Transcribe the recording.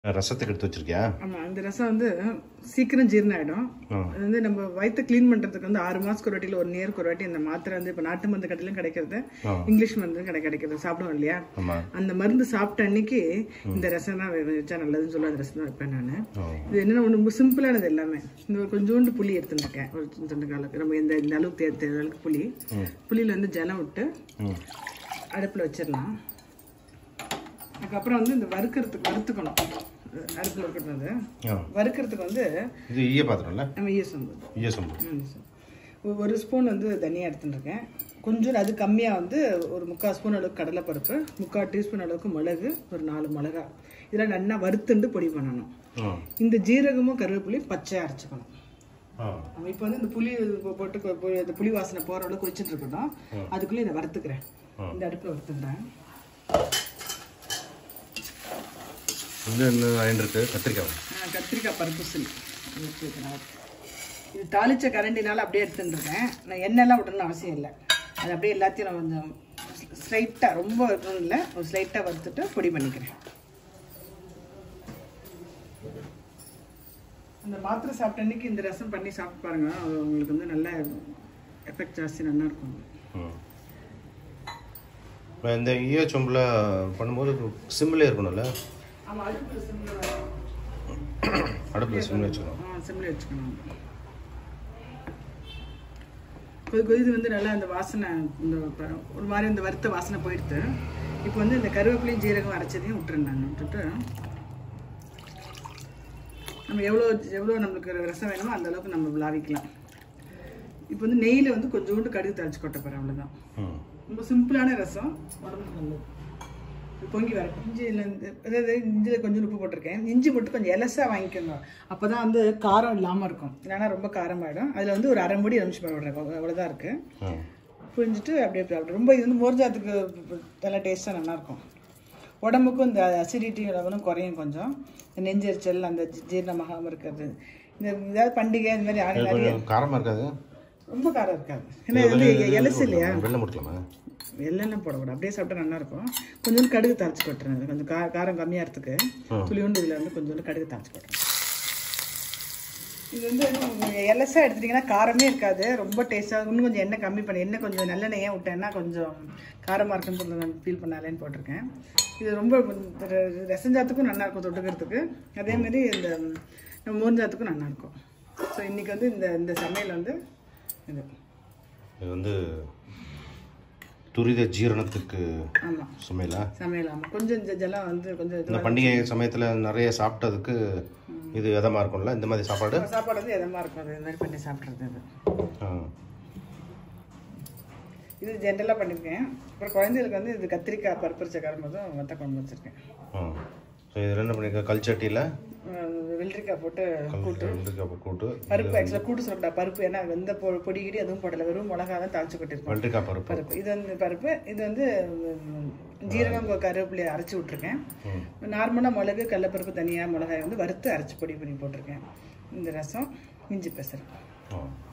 ரசத்துக்கு எடுத்து வச்சிருக்கியா ஆமாம் அந்த ரசம் வந்து சீக்கிரம் ஜீரணம் ஆகிடும் ஆ. அது வந்து நம்ம வயிற்று க்ளீன் பண்ணுறதுக்கு வந்து ஆறு மாதத்துக்கு ஒரு வாட்டியில் ஒரு நேருக்கு ஒரு வாட்டி இந்த மாத்திரை வந்து இப்போ நாட்டு மருந்து கடையிலும் கிடைக்கிறது ஆ. இங்கிலீஷ் மருந்து கடை கிடைக்கிறது சாப்பிடுவோம் இல்லையா ஆமா அந்த மருந்து சாப்பிட்ட அன்னைக்கு இந்த ரசம் தான் வச்சா நல்லதுன்னு சொல்லி அந்த ரசம் தான் வைப்பேன் நான் ஓ. இது என்னன்னா ஒண்ணு ரொம்ப சிம்பிளானது எல்லாமே இந்த ஒரு கொஞ்சோண்டு புளி எடுத்துருக்கேன் ஒரு சின்ன காலுக்கு நம்ம இந்த இந்த அளவுக்கு தேர்த்த அளவுக்கு புளி புளியில் வந்து ஜலம் விட்டு ம் அடுப்பில் வச்சிடலாம் அதுக்கப்புறம் வந்து இந்த வறுக்கிறதுக்கு வறுத்துக்கணும் அடுப்பில் இருக்கிறது ஆ வறுக்கிறதுக்கு வந்து இது ஈய பாத்திரம்ல நம்ம ஈய சம்பு ஈய சம்பு ம், சரி. ஒரு- ஒரு ஸ்பூன் வந்து தனியாக எடுத்துட்டுருக்கேன் கொஞ்சம் அது கம்மியாக வந்து ஒரு முக்கால் ஸ்பூன் அளவுக்கு கடலைப்பருப்பு முக்கால் டீஸ்பூன் அளவுக்கு மிளகு ஒரு நாலு மிளகா இதெல்லாம் நல்லா வறுத்துண்டு பொடி பண்ணணும் ஆ இந்த ஜீரகமும் கருவேப்பிலையும் பச்சையாக அரைச்சிக்கணும் ஆ நம்ம இப்போ வந்து இந்த புளி போ- போட்டு கொ- பொ- இந்த புளி வாசனை போகிற அளவுக்கு குடிச்சிட்டு இருக்கட்டும் அதுக்குள்ளே இதை வறுத்துக்கிறேன் இந்த அடுப்பில் வறுத்துக்கிறேன் இது என்ன வாங்கிட்டு இருக்கு கத்திரிக்காய் ஆ, கத்திரிக்காய் பருப்பு சில் இது தாளிச்ச கரண்டினால அப்படியே எடுத்துட்டுருக்கேன் நான் எண்ணெய்லாம் விடணும்னு அவசியம் இல்லை அது அப்படியே எல்லாத்தையும் நான் கொஞ்சம் ஸ்லைட்டாக ரொம்ப இருக்கணும் இல்லை ஒரு ஸ்லைட்டாக வறுத்துட்டு பொடி பண்ணிக்கிறேன் அந்த மாத்திரை சாப்பிட்ட அன்னைக்கு இந்த ரசம் பண்ணி சாப்பிட்டு பாருங்க அது உங்களுக்கு வந்து நல்ல எஃபெக்ட் ஜாஸ்தி நல்லா இருக்கும் ம் இப்ப இந்த ஈய சொம்பில் பண்ணும்போது சிம்மிலே இருக்கணும்ல ஆமாம் அடுப்பு சிம்மில் அடுப்பில் சிம்மில் வச்சுக்கணும் ஆ சிம்மில் வச்சுக்கணும் கொதி கொதிது வந்து நல்லா அந்த வாசனை இந்த ப- ஒரு மாதிரி இந்த வறுத்த வாசனை போயிடுது இப்போ வந்து இந்த கருவேப்பிலையும் ஜீரகம் அரைச்சதையும் விட்டுறேன் நான் விட்டுட்டு நம்ம எவ்வளோ எவ்வளோ நம்மளுக்கு ரசம் வேணுமோ அந்த அளவுக்கு நம்ம விளாவிக்கலாம் இப்போ வந்து நெய்யில் வந்து கொஞ்சோண்டு கடுகு தழைச்சி கொட்ட போகிறேன் அவ்வளோதான் ம் ரொம்ப சிம்பிளான ரசம் உடம்புக்கு நல்லது இது பொங்கி வரட்டும் இஞ்சியில் இருந்து அதாவது இஞ்சியில் கொஞ்சம் உப்பு போட்டிருக்கேன் இஞ்சி மட்டும் கொஞ்சம் எலசாக வாங்கிக்கோங்க அப்போ தான் வந்து காரம் இல்லாமல் இருக்கும் இல்லைன்னா ரொம்ப காரமாயிடும் அதில் வந்து ஒரு அரை மூடி எலுமிச்சு பழம் விடுறேன் அவ்வளோதான் இருக்குது ம் புரிஞ்சுட்டு அப்படியே சாப்பிடு ரொம்ப இது வந்து மோர்ஜாத்துக்கு நல்லா டேஸ்ட்டாக நல்லாயிருக்கும் உடம்புக்கும் இந்த அசிடிட்டி லெவலும் குறையும் கொஞ்சம் இந்த நெஞ்செரிச்சல் அந்த ஜீ- ஜீரணமாகாமல் இருக்கிறது இந்த ஏதாவது பண்டிகை இந்த மாதிரி ஆடி நிறைய கொஞ்சம் காரமாக இருக்காது ரொம்ப காரம் இருக்காது ஏன்னா இது வந்து எலசு இல்லையா வெள்ளம் முடிக்கலாமா எல்லாம் போடக்கூடாது அப்படியே சாப்பிட்டா நல்லா இருக்கும் கொஞ்சோண்டு கடுகு தாளிச்சு கொட்டுறேன் கொஞ்சம் கா காரம் கம்மியாகிறதுக்கு துளியோண்டு இதில் வந்து கொஞ்சோண்டு கடுகு தாளிச்சு கொட்டுறேன் இது வந்து எலசாக எடுத்துட்டிங்கன்னா காரமே இருக்காது ரொம்ப டேஸ்ட்டாக இன்னும் கொஞ்சம் எண்ணெய் கம்மி பண்ணி எண்ணெய் கொஞ்சம் நல்லெண்ணெய் ஏன் விட்டேன்னா கொஞ்சம் காரமாக இருக்குன்னு கொஞ்சம் ஃபீல் பண்ணாலேன்னு போட்டிருக்கேன் இது ரொம்ப ர- ரசஞ்சாத்துக்கும் நல்லா இருக்கும் தொட்டுக்கிறதுக்கு அதே மாதிரி இந்த நம்ம மோர்ஞ்சாத்துக்கும் நல்லா இருக்கும் ஸோ இன்றைக்கி வந்து இந்த இந்த சமையல் வந்து இது இது வந்து துரித ஜீரணத்துக்கு ஆமாம் சமையலா சமையல் ஆமாம் கொஞ்சம் இந்த ஜலம் வந்து கொஞ்சம் இது இந்த பண்டிகை சமயத்தில் நிறைய சாப்பிட்டதுக்கு இது விதமாக இருக்கும்ல இந்த மாதிரி சாப்பாடு சாப்பாடு வந்து எதமாக இருக்கும் அது இந்த மாதிரி பண்ணி சாப்பிட்றது இது ஆ இது ஜென்ரலாக பண்ணியிருக்கேன் அப்புறம் குழந்தைகளுக்கு வந்து இது கத்திரிக்காய் பருப்பு சக்கரம் போதும் வத்த குழம்பு வச்சுருக்கேன் ஆ ஸோ இதில் என்ன பண்ணியிருக்க கல்ச்சட்டியில் வெள்ளரிக்காய் போட்டு கூட்டு வெள்ளரிக்காய் கூட்டு பருப்பு ஆக்சுவலாக கூட்டு சொல்லக்கூடாது பருப்பு ஏன்னா வெந்த பொ பொடி கிடி அதுவும் போடலை வெறும் மிளகா தான் தாளிச்சு கொட்டிருக்கோம் வெள்ளரிக்காய் பருப்பு பருப்பு இது வந்து பருப்பு இது வந்து ம், ஜீரகம் கொ- கருவேப்பிலையை அரைச்சி விட்ருக்கேன் நார்மலாக மிளகு கடலப்பருப்பு தனியாக மிளகாய் வந்து வறுத்து அரைச்சி பொடி பண்ணி போட்டிருக்கேன் இந்த ரசம் இஞ்சி பெசரம் ஆ